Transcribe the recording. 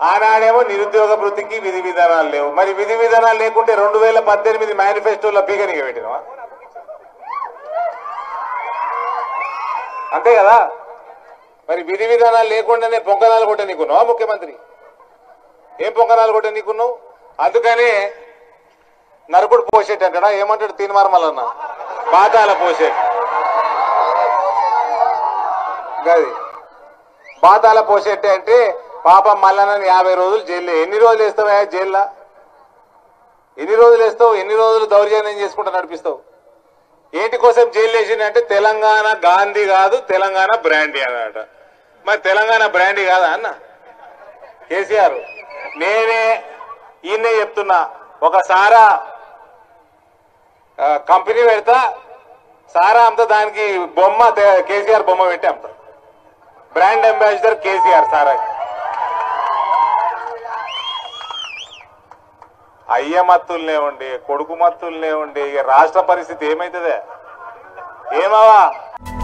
ఆనాడేమో నిరుద్యోగ వృత్తికి విధి విధానాలు లేవు మరి విధి విధానాలు లేకుంటే రెండు వేల పద్దెనిమిది మేనిఫెస్టోలో పీకనిగా పెట్టినవా అంతే కదా మరి విధి విధానాలు లేకుండానే పొంగనాలు కొట్ట నీకున్నావా ముఖ్యమంత్రి ఏం పొంగనాలు కొట్ట నీకున్నావు అందుకనే నరుకుడు పోసేటి అంటాడా ఏమంటాడు తీన్మార్మలన్న పాతాల పోసేటి గది పాతాల పోసేటి అంటే పాపం మల్లన్నని యాభై రోజులు జైల్లో ఎన్ని రోజులు వేస్తావా జైల్లో ఎన్ని రోజులు వేస్తావు ఎన్ని రోజులు దౌర్జన్యం చేసుకుంటూ నడిపిస్తావు ఏంటి కోసం జైలు వేసింది అంటే తెలంగాణ గాంధీ కాదు తెలంగాణ బ్రాండీ అన్నట మరి తెలంగాణ బ్రాండీ కాదా అన్న కేసీఆర్ నేనే ఈయనే చెప్తున్నా ఒక సారా ఆ, కంపెనీ పెడతా సారా అమ్ముతా దానికి బొమ్మ తే- కేసీఆర్ బొమ్మ పెట్టి అమ్ముతా బ్రాండ్ అంబాసిడర్ కేసీఆర్ సారా అయ్య మత్తుల్నే ఉండి కొడుకు మత్తుల్నే ఉండి ఇక రాష్ట్ర పరిస్థితి ఏమైతుందే ఏమవా